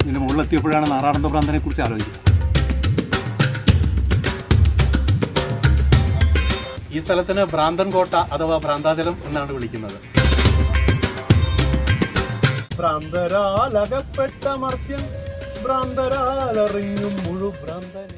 ഇതിൻ്റെ മുകളിലെത്തിയപ്പോഴാണ് നാറാണന്ത ഭ്രാന്തനെ കുറിച്ച് ആലോചിക്കുന്നത് ഈ സ്ഥലത്തിന് ഭ്രാന്തൻ കോട്ട അഥവാ ഭ്രാന്താചലം എന്നാണ് വിളിക്കുന്നത് ഭ്രാന്തരാലകപ്പെട്ട മർത്യൻ ഭ്രാന്തരാലറിഞ്ഞും മുഴു ഭ്രാന്തനെ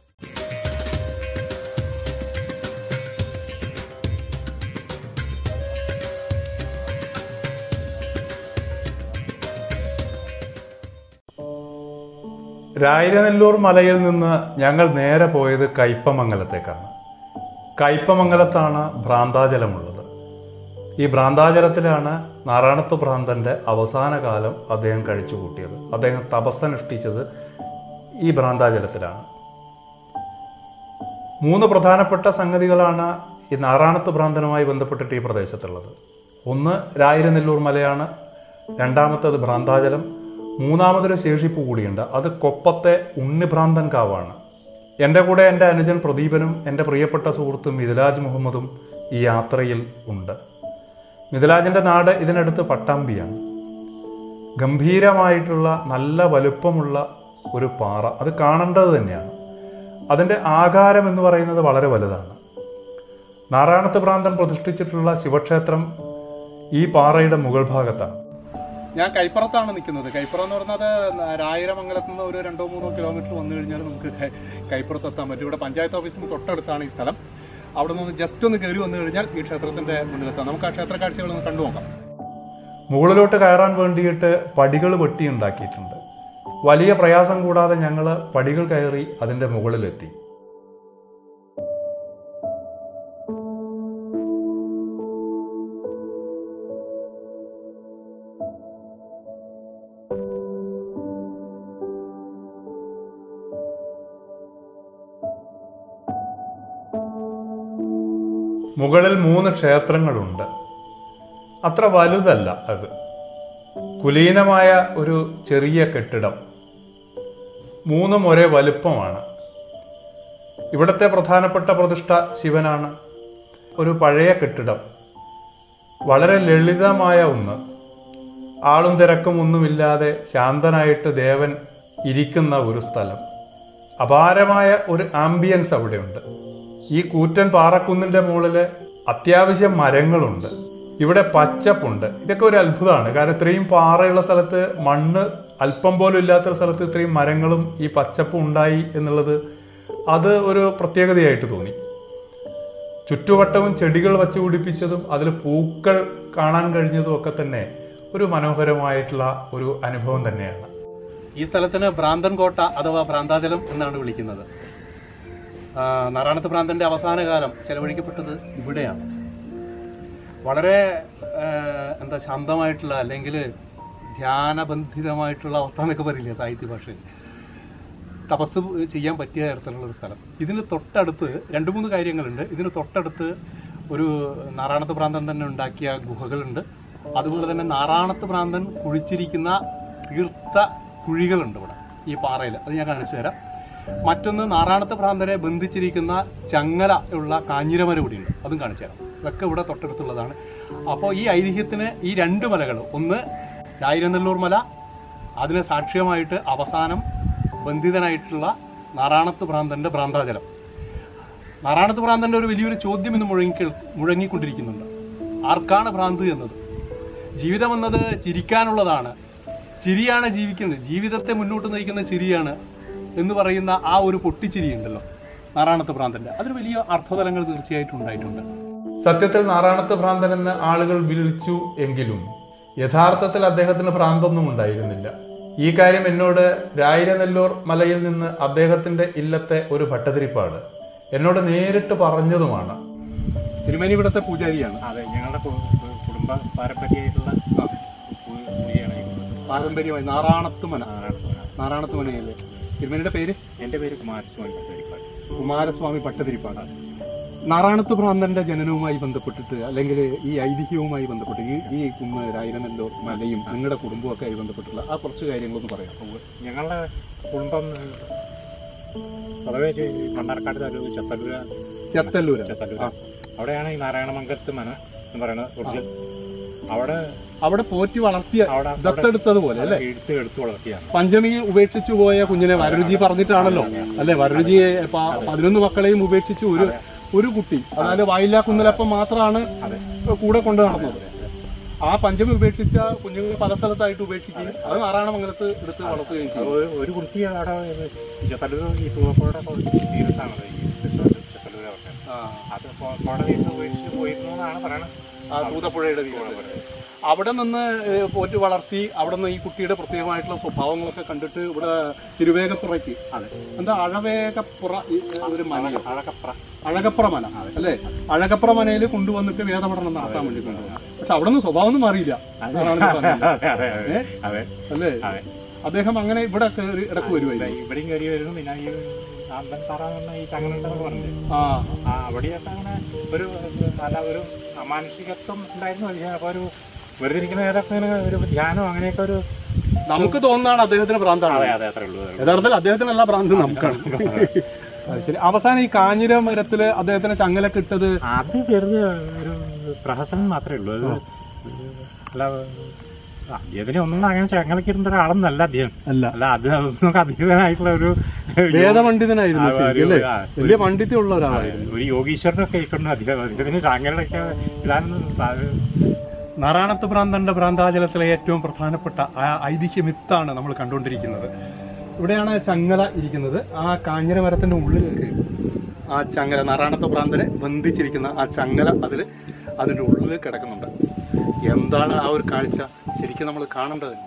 രായിരനെല്ലൂർ മലയിൽ നിന്ന് ഞങ്ങൾ നേരെ പോയത് കയ്പമംഗലത്തേക്കാണ് കയ്പമംഗലത്താണ് ഭ്രാന്താചലമുള്ളത് ഈ ഭ്രാന്താചലത്തിലാണ് നാരായണത്വ ഭ്രാന്തന്റെ അവസാന കാലം അദ്ദേഹം കഴിച്ചു കൂട്ടിയത് അദ്ദേഹം തപസ്സനുഷ്ഠിച്ചത് ഈ ഭ്രാന്താചലത്തിലാണ് മൂന്ന് പ്രധാനപ്പെട്ട സംഗതികളാണ് ഈ നാറാണത്ത് ഭ്രാന്തനുമായി ബന്ധപ്പെട്ടിട്ട് ഈ പ്രദേശത്തുള്ളത് ഒന്ന് രായിരനെല്ലൂർ മലയാണ് രണ്ടാമത്തേത് ഭ്രാന്താചലം മൂന്നാമതൊരു ശേഷിപ്പ് കൂടിയുണ്ട് അത് കൊപ്പത്തെ ഉണ്ണിഭ്രാന്തൻ കാവാണ് എൻ്റെ കൂടെ എൻ്റെ അനുജൻ പ്രദീപനും എൻ്റെ പ്രിയപ്പെട്ട സുഹൃത്ത് മിഥിലാജ് മുഹമ്മദും ഈ യാത്രയിൽ ഉണ്ട് മിഥിലാജിൻ്റെ നാട് ഇതിനടുത്ത് പട്ടാമ്പിയാണ് ഗംഭീരമായിട്ടുള്ള നല്ല വലുപ്പമുള്ള ഒരു പാറ അത് കാണേണ്ടത് തന്നെയാണ് അതിൻ്റെ ആകാരം എന്ന് പറയുന്നത് വളരെ വലുതാണ് നാരായണത്ത് ഭ്രാന്തൻ പ്രതിഷ്ഠിച്ചിട്ടുള്ള ശിവക്ഷേത്രം ഈ പാറയുടെ മുകൾ ഭാഗത്താണ് ഞാൻ കൈപ്പുറത്താണ് നിൽക്കുന്നത് കൈപ്പുറം എന്ന് പറയുന്നത് രായിരമംഗലത്ത് നിന്ന് ഒരു രണ്ടോ മൂന്നോ കിലോമീറ്റർ വന്നു കഴിഞ്ഞാൽ നമുക്ക് കൈ- കൈപ്പുറത്ത് എത്താൻ പറ്റും ഇവിടെ പഞ്ചായത്ത് ഓഫീസിന് തൊട്ടടുത്താണ് ഈ സ്ഥലം അവിടെ നിന്ന് ജസ്റ്റ് ഒന്ന് കയറി വന്നു കഴിഞ്ഞാൽ ഈ ക്ഷേത്രത്തിന്റെ മുന്നിലെത്താം നമുക്ക് ആ ക്ഷേത്ര കാഴ്ചകൾ ഒന്ന് കണ്ടു നോക്കാം മുകളിലോട്ട് കയറാൻ വേണ്ടിയിട്ട് പടികൾ വെട്ടിയുണ്ടാക്കിയിട്ടുണ്ട് വലിയ പ്രയാസം കൂടാതെ ഞങ്ങൾ പടികൾ കയറി അതിൻ്റെ മുകളിലെത്തി മുകളിൽ മൂന്ന് ക്ഷേത്രങ്ങളുണ്ട് അത്ര വലുതല്ല അത് കുലീനമായ ഒരു ചെറിയ കെട്ടിടം മൂന്നും ഒരേ വലുപ്പമാണ് ഇവിടുത്തെ പ്രധാനപ്പെട്ട പ്രതിഷ്ഠ ശിവനാണ് ഒരു പഴയ കെട്ടിടം വളരെ ലളിതമായ ഒന്ന് ആളും തിരക്കും ഒന്നുമില്ലാതെ ശാന്തനായിട്ട് ദേവൻ ഇരിക്കുന്ന ഒരു സ്ഥലം അപാരമായ ഒരു ആംബിയൻസ് അവിടെയുണ്ട് ഈ കൂറ്റൻ പാറക്കുന്നിന്റെ മുകളില് അത്യാവശ്യം മരങ്ങളുണ്ട് ഇവിടെ പച്ചപ്പുണ്ട് ഇതൊക്കെ ഒരു അത്ഭുതമാണ് കാരണം ഇത്രയും പാറയുള്ള സ്ഥലത്ത് മണ്ണ് അല്പം പോലും ഇല്ലാത്ത സ്ഥലത്ത് ഇത്രയും മരങ്ങളും ഈ പച്ചപ്പും ഉണ്ടായി എന്നുള്ളത് അത് ഒരു പ്രത്യേകതയായിട്ട് തോന്നി ചുറ്റുവട്ടവും ചെടികൾ വച്ചു പിടിപ്പിച്ചതും അതിൽ പൂക്കൾ കാണാൻ കഴിഞ്ഞതും ഒക്കെ തന്നെ ഒരു മനോഹരമായിട്ടുള്ള ഒരു അനുഭവം തന്നെയാണ് ഈ സ്ഥലത്തിന് ഭ്രാന്തൻ കോട്ട അഥവാ ഭ്രാന്താചലം എന്നാണ് വിളിക്കുന്നത് ആ, നാരായണത്ത് ഭ്രാന്തന്റെ അവസാന കാലം ചെലവഴിക്കപ്പെട്ടത് ഇവിടെയാണ് വളരെ ആ, എന്താ ശാന്തമായിട്ടുള്ള അല്ലെങ്കിൽ ധ്യാനബന്ധിതമായിട്ടുള്ള അവസ്ഥ എന്നൊക്കെ പറയില്ലേ സാഹിത്യ ഭാഷയിൽ തപസ് ചെയ്യാൻ പറ്റിയ തരത്തിലുള്ള ഒരു സ്ഥലം ഇതിന് തൊട്ടടുത്ത് രണ്ട് മൂന്ന് കാര്യങ്ങളുണ്ട് ഇതിന് തൊട്ടടുത്ത് ഒരു നാറാണത്ത് ഭ്രാന്തൻ തന്നെ ഉണ്ടാക്കിയ ഗുഹകളുണ്ട് അതുപോലെ തന്നെ നാറാണത്ത് ഭ്രാന്തൻ കുഴിച്ചിരിക്കുന്ന തീർത്ത കുഴികളുണ്ട് ഇവിടെ ഈ പാറയിൽ അത് ഞാൻ കാണിച്ചു തരാം മറ്റൊന്ന് നാറാണത്ത് ഭ്രാന്തനെ ബന്ധിച്ചിരിക്കുന്ന ചങ്ങല ഉള്ള കാഞ്ഞിരമര കൂടിയുണ്ട് അതും കാണിച്ചു തരാം ഇതൊക്കെ ഇവിടെ തൊട്ടടുത്തുള്ളതാണ് അപ്പോൾ ഈ ഐതിഹ്യത്തിന് ഈ രണ്ട് മലകൾ ഒന്ന് രായിരനെല്ലൂർ മല അതിന് സാക്ഷ്യമായിട്ട് അവസാനം ബന്ധിതനായിട്ടുള്ള നാറാണത്ത് ഭ്രാന്തന്റെ ഭ്രാന്താചലം നാറാണത്ത് ഭ്രാന്തന്റെ ഒരു വലിയൊരു ചോദ്യം ഇന്ന് മുഴങ്ങി കേൾ- മുഴങ്ങിക്കൊണ്ടിരിക്കുന്നുണ്ട് ആർക്കാണ് ഭ്രാന്ത് എന്നത് ജീവിതം എന്നത് ചിരിക്കാനുള്ളതാണ് ചിരിയാണ് ജീവിക്കുന്നത് ജീവിതത്തെ മുന്നോട്ട് നയിക്കുന്ന ചിരിയാണ് എന്ന് പറയുന്ന ആ ഒരു പൊട്ടിച്ചിരി ഉണ്ടല്ലോ നാറാണത്ത് ഭ്രാന്തന്റെ അതിന് വലിയ അർത്ഥതലങ്ങൾ തീർച്ചയായിട്ടും ഉണ്ടായിട്ടുണ്ട് സത്യത്തിൽ നാറാണത്ത് ഭ്രാന്തൻ എന്ന് ആളുകൾ വിളിച്ചു എങ്കിലും യഥാർത്ഥത്തിൽ അദ്ദേഹത്തിന് ഭ്രാന്തൊന്നും ഉണ്ടായിരുന്നില്ല ഈ കാര്യം എന്നോട് രായിരനെല്ലൂർ മലയിൽ നിന്ന് അദ്ദേഹത്തിന്റെ ഇല്ലത്തെ ഒരു ഭട്ടതിരിപ്പാട് എന്നോട് നേരിട്ട് പറഞ്ഞതുമാണ് തിരുമേനി ഇവിടുത്തെ പൂജാരിയാണ് അതെ ഞങ്ങളുടെ കു- കു- കുടുംബ പാരമ്പര്യമായിട്ടുള്ള ആ, പൂ- പൂജയാണ് ഈ കുടുംബം. പാരമ്പര്യമായി നാറാണത്ത് മന നാരായണസ്വാമി. നാറാണത്ത് മനയല്ലേ തിരുമേനിയുടെ പേര് എൻ്റെ പേര് കുമാരസ്വാമി പട്ടരിപ്പാട് കുമാരസ്വാമി ഭട്ടതിരിപ്പാട് നാറാണത്ത് ഭ്രാന്തന്റെ ജനനവുമായി ബന്ധപ്പെട്ടിട്ട് അല്ലെങ്കിൽ ഈ ഐതിഹ്യവുമായി ബന്ധപ്പെട്ട് ഈ ഈ കുന്ന് രായിരനെല്ലോ മലയും നിങ്ങളുടെ കുടുംബമൊക്കെ ആയി ബന്ധപ്പെട്ടുള്ള ആ കുറച്ച് കാര്യങ്ങളൊന്ന് പറയാം ഞങ്ങളുടെ കുടുംബം സ്വതവേ മണ്ണാർക്കാട് താലൂക്ക് ചത്തല്ലൂര ചെത്തല്ലൂര് ചത്തല്ലൂർ ആ. അവിടെയാണ് ഈ നാരായണമംഗലത്ത് മന എന്ന് പറയുന്നത് ഒറിജിനൽ അവിടെ അവിടെ പോറ്റി വളർത്തിയ അവിടെ ദത്തെടുത്തതുപോലെ അല്ലേ എടുത്ത് എടുത്ത് വളർത്തിയാണ് പഞ്ചമി ഉപേക്ഷിച്ചു പോയ കുഞ്ഞിനെ വരരുചി പറഞ്ഞിട്ടാണല്ലോ അല്ലെ വരരുചിയെ പ- പതിനൊന്ന് മക്കളെയും ഉപേക്ഷിച്ച് ഒരു ഒരു കുട്ടി അതായത് വായില്ലാ കുന്നലപ്പം മാത്രമാണ് കൂടെ കൊണ്ടു നടന്നത് ആ പഞ്ചമി ഉപേക്ഷിച്ച കുഞ്ഞുങ്ങൾ പല സ്ഥലത്തായിട്ട് ഉപേക്ഷിക്കുകയും അത് നാരായണമംഗലത്ത് എടുത്ത് വളർത്തുകയും ചെയ്തു ഒരു- ഒരു കുട്ടി അവിടെ ചെത്തല്ലൂർ ഈ തൂവക്കോടെ തീർത്താണ് ഈ ചെത്തല്ലൂർ അവിടെ ആ, അത് കോ- കോടതിയിൽ നിന്ന് ഉപേക്ഷിച്ച് പോയിരുന്നു എന്നാണ് പറയണത് ആ തൂതപ്പുഴയുടെ തീരത്ത് അവിടെ നിന്ന് ഏഹ്, പോറ്റി വളർത്തി അവിടെ നിന്ന് ഈ കുട്ടിയുടെ പ്രത്യേകമായിട്ടുള്ള സ്വഭാവങ്ങളൊക്കെ കണ്ടിട്ട് ഇവിടെ തിരുവേഗപ്പുറയ്ക്ക് അതെ എന്താ അഴവേഗപ്പുറ ഈ, ഏഹ്, ഒരു മനയോ അഴകപ്ര അഴകപ്പുറ മന അല്ലേ അഴകപ്പുറ മനയിൽ കൊണ്ടുവന്നിട്ട് വേദപഠനം നടത്താൻ വേണ്ടി കൊണ്ടുവന്നു പക്ഷെ അവിടെ നിന്ന് സ്വഭാവം ഒന്നും മാറിയില്ല അതാണ് ഞാൻ പറഞ്ഞത്. അതെ അതെ അതെ ഏ? അതെ അല്ലേ അതെ അദ്ദേഹം അങ്ങനെ ഇവിടെ കയറി ഇടക്ക് വരുമായിരുന്നു ഇവിടെയും കയറി വരുന്നു പിന്നെ ഈ അമ്പൻ സാറാകുന്ന ഈ ചങ്ങനുണ്ടെന്ന് പറഞ്ഞില്ലേ ആ ആ അവിടെയൊക്കെ അങ്ങനെ ഒരു നല്ല ഒരു അമാനുഷികത്വം ഉണ്ടായിരുന്നു പക്ഷേ അപ്പോൾ ഒരു വെറുതെ ഇരിക്കുന്ന ഏതൊക്കെ ഇങ്ങനെ ഒരു ധ്യാനം അങ്ങനെയൊക്കെ ഒരു നമുക്ക് തോന്നുന്നതാണ് അദ്ദേഹത്തിന് ഭ്രാന്താണ് അതെ അതെ അത്രേ ഉള്ളൂ അത്രേ ഉള്ളൂ. യഥാർത്ഥത്തിൽ അദ്ദേഹത്തിനല്ല ഭ്രാന്ത് നമുക്കാണ് അത് ശരി അവസാനം ഈ കാഞ്ഞിര മരത്തില് അദ്ദേഹത്തിന് ചങ്ങലൊക്കെ ഇട്ടത് അത് വെറുതെ ഒരു പ്രഹസനം മാത്രമേ ഉള്ളൂ അത് അല്ല ആ, ഇതിനെ ഒന്നും അങ്ങനെ ചങ്ങലക്കിരുന്ന ഒരാളെന്നല്ല അദ്ദേഹം അല്ല അല്ല അത് നമുക്ക് അതീതനായിട്ടുള്ള ഒരു വേദപണ്ഡിതനായിരുന്നു ആ, ശരിക്കും ഒരു- അല്ലേ ആ, വലിയ പണ്ഡിത്യമുള്ള ഒരാളായിരുന്നു ഒരു യോഗീശ്വരനൊക്കെ ഇട്ടുണ്ട് അധികം അദ്ദേഹത്തിന് ചങ്ങലൊക്കെ ഇടാനൊന്നും സാ- നാരായണത്ത് ഭ്രാന്തന്റെ ഭ്രാന്താചലത്തിലെ ഏറ്റവും പ്രധാനപ്പെട്ട ആ ഐതിഹ്യ മിത്താണ് നമ്മൾ കണ്ടുകൊണ്ടിരിക്കുന്നത് ഇവിടെയാണ് ചങ്ങല ഇരിക്കുന്നത് ആ കാഞ്ഞിര മരത്തിന്റെ ഉള്ളിലേക്ക് ആ ചങ്ങല നാരായണത്ത് ഭ്രാന്തനെ ബന്ധിച്ചിരിക്കുന്ന ആ ചങ്ങല അതിൽ അതിന്റെ ഉള്ളിൽ കിടക്കുന്നുണ്ട് എന്താണ് ആ ഒരു കാഴ്ച ശരിക്കും നമ്മൾ കാണേണ്ടത് തന്നെ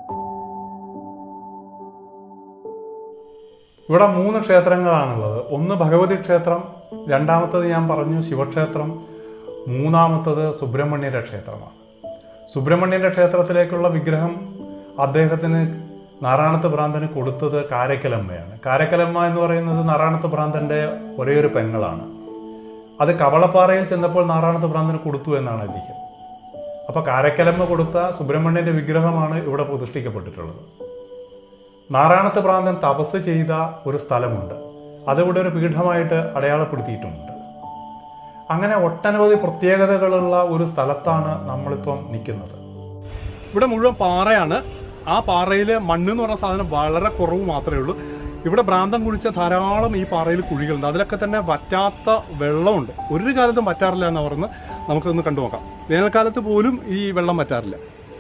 ഇവിടെ മൂന്ന് ക്ഷേത്രങ്ങളാണുള്ളത് ഒന്ന് ഭഗവതി ക്ഷേത്രം രണ്ടാമത്തത് ഞാൻ പറഞ്ഞു ശിവക്ഷേത്രം മൂന്നാമത്തത് സുബ്രഹ്മണ്യന്റെ ക്ഷേത്രമാണ് സുബ്രഹ്മണ്യന്റെ ക്ഷേത്രത്തിലേക്കുള്ള വിഗ്രഹം അദ്ദേഹത്തിന് നാരായണത്ത് ഭ്രാന്തന് കൊടുത്തത് കാരക്കലമ്മയാണ് കാരക്കലമ്മ എന്ന് പറയുന്നത് നാരായണത്ത് ഭ്രാന്തന്റെ ഒരേ ഒരു പെങ്ങളാണ് അത് കവളപ്പാറയിൽ ചെന്നപ്പോൾ നാരായണത്ത് ഭ്രാന്തന് കൊടുത്തു എന്നാണ് ഐതിഹ്യം അപ്പോൾ കാരക്കലമ്മ കൊടുത്ത സുബ്രഹ്മണ്യന്റെ വിഗ്രഹമാണ് ഇവിടെ പ്രതിഷ്ഠിക്കപ്പെട്ടിട്ടുള്ളത് നാരായണത്ത് ഭ്രാന്തൻ തപസ് ചെയ്ത ഒരു സ്ഥലമുണ്ട് അതിവിടെ ഒരു പീഠമായിട്ട് അടയാളപ്പെടുത്തിയിട്ടുമുണ്ട് അങ്ങനെ ഒട്ടനവധി പ്രത്യേകതകളുള്ള ഒരു സ്ഥലത്താണ് നമ്മളിപ്പം നിൽക്കുന്നത് ഇവിടെ മുഴുവൻ പാറയാണ് ആ പാറയിൽ മണ്ണ് എന്ന് പറഞ്ഞ സാധനം വളരെ കുറവ് മാത്രമേ ഉള്ളൂ ഇവിടെ ഭ്രാന്തം കുഴിച്ച ധാരാളം ഈ പാറയിൽ കുഴികളുണ്ട് അതിലൊക്കെ തന്നെ വറ്റാത്ത വെള്ളമുണ്ട് ഒരു കാലത്തും വറ്റാറില്ല എന്ന് പറഞ്ഞ് നമുക്കൊന്ന് കണ്ടു നോക്കാം വേനൽക്കാലത്ത് പോലും ഈ വെള്ളം വറ്റാറില്ല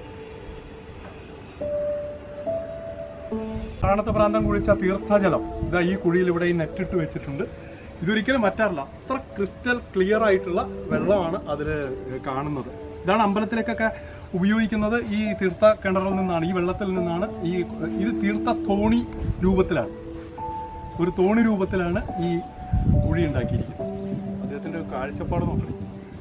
നാരായണത്ത് ഭ്രാന്തം കുഴിച്ച തീർത്ഥജലം ഇതാ ഈ കുഴിയിൽ ഇവിടെ ഈ നെറ്റിട്ട് വെച്ചിട്ടുണ്ട് ഇതൊരിക്കലും വറ്റാറില്ല അത്ര ക്രിസ്റ്റൽ ക്ലിയർ ആയിട്ടുള്ള വെള്ളമാണ് അതിൽ കാണുന്നത് ഇതാണ് അമ്പലത്തിലേക്കൊക്കെ ഉപയോഗിക്കുന്നത് ഈ തീർത്ഥ കിണറിൽ നിന്നാണ് ഈ വെള്ളത്തിൽ നിന്നാണ് ഈ ഇത് തീർത്ഥ തോണി രൂപത്തിലാണ് ഒരു തോണി രൂപത്തിലാണ് ഈ കുഴി ഉണ്ടാക്കിയിരിക്കുന്നത് അദ്ദേഹത്തിന്റെ ഒരു കാഴ്ചപ്പാട് നോക്കണം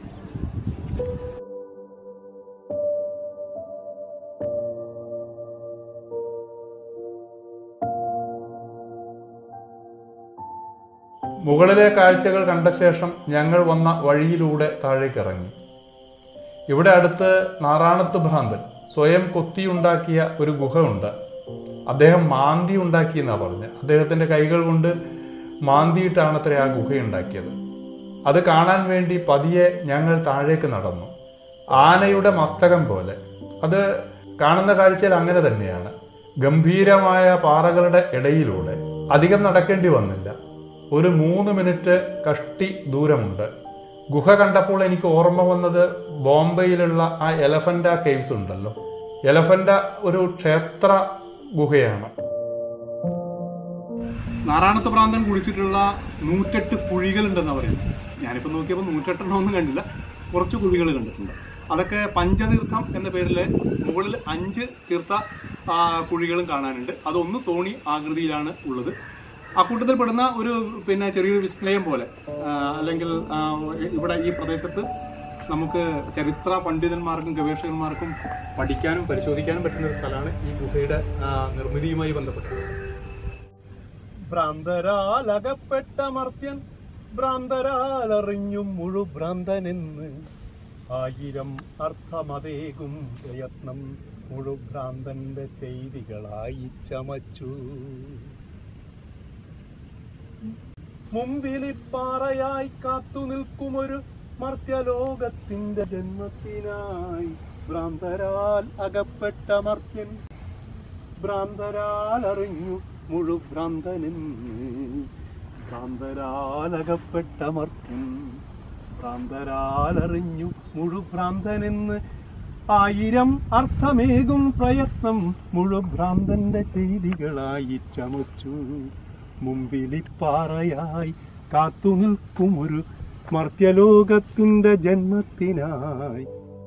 മുകളിലെ കാഴ്ചകൾ കണ്ട ശേഷം ഞങ്ങൾ വന്ന വഴിയിലൂടെ താഴേക്ക് ഇറങ്ങി ഇവിടെ അടുത്ത് നാറാണത്ത് ഭ്രാന്തൻ സ്വയം കൊത്തിയുണ്ടാക്കിയ ഒരു ഗുഹ ഉണ്ട് അദ്ദേഹം മാന്തി ഉണ്ടാക്കിയെന്നാണ് പറഞ്ഞത് അദ്ദേഹത്തിന്റെ കൈകൾ കൊണ്ട് മാന്തിയിട്ടാണ് അത്ര ആ ഗുഹ ഉണ്ടാക്കിയത് അത് കാണാൻ വേണ്ടി പതിയെ ഞങ്ങൾ താഴേക്ക് നടന്നു ആനയുടെ മസ്തകം പോലെ അത് കാണുന്ന കാഴ്ചയിൽ അങ്ങനെ തന്നെയാണ് ഗംഭീരമായ പാറകളുടെ ഇടയിലൂടെ അധികം നടക്കേണ്ടി വന്നില്ല ഒരു മൂന്ന് മിനിറ്റ് കഷ്ടി ദൂരമുണ്ട് ഗുഹ കണ്ടപ്പോൾ എനിക്ക് ഓർമ്മ വന്നത് ബോംബെയിലുള്ള ആ എലഫന്റ കേവ്സ് ഉണ്ടല്ലോ എലഫന്റ ഒരു ക്ഷേത്ര ഗുഹയാണ് നാരായണത്ത് പ്രാന്തൻ കുഴിച്ചിട്ടുള്ള നൂറ്റെട്ട് കുഴികളുണ്ടെന്ന് പറയുന്നത് ഞാനിപ്പോൾ നോക്കിയപ്പോൾ നൂറ്റെട്ടെണ്ണം ഒന്നും കണ്ടില്ല കുറച്ച് കുഴികൾ കണ്ടിട്ടുണ്ട് അതൊക്കെ പഞ്ചതീർത്ഥം എന്ന പേരിൽ മുകളിൽ അഞ്ച് തീർത്ഥ ആ, കുഴികളും കാണാനുണ്ട് അതൊന്ന് തോണി ആകൃതിയിലാണ് ഉള്ളത് അക്കൂട്ടത്തിൽ പെടുന്ന ഒരു പിന്നെ ചെറിയൊരു വിസ്മയം പോലെ ആ, അല്ലെങ്കിൽ ആ, ഇവിടെ ഈ പ്രദേശത്ത് നമുക്ക് ചരിത്ര പണ്ഡിതന്മാർക്കും ഗവേഷകന്മാർക്കും പഠിക്കാനും പരിശോധിക്കാനും പറ്റുന്ന ഒരു സ്ഥലമാണ് ഈ ഗുഹയുടെ ആ, നിർമ്മിതിയുമായി ബന്ധപ്പെട്ടത് ഭ്രാന്തരാൽ അകപ്പെട്ട മർത്യൻ ഭ്രാന്തരാൽ അറിഞ്ഞും മുഴുഭ്രാന്തനെന്ന് ആയിരം അർത്ഥമതേകും പ്രയത്നം മുഴുഭ്രാന്തന്റെ ചെയ്തികളായി ചമച്ചു മുമ്പിലിപ്പാറയായി കാത്തു നിൽക്കുമൊരു മർത്യലോകത്തിന്റെ ജന്മത്തിനായി ഭ്രാന്തരാൽ അകപ്പെട്ട മർത്യൻ ഭ്രാന്തരാൽ അറിഞ്ഞു മുഴുഭ്രാന്തനെന്ന് ഭ്രാന്തരാൽ അകപ്പെട്ട മർത്യൻ ഭ്രാന്തരാൽ അറിഞ്ഞു മുഴുഭ്രാന്തനെന്ന് ആയിരം അർത്ഥമേകും പ്രയത്നം മുഴുഭ്രാന്തന്റെ ചെയ്തികളായി ചമച്ചു മുമ്പിലിപ്പാറയായി കാത്തു നിൽക്കും ഒരു മർത്യലോകത്തിന്റെ ജന്മത്തിനായി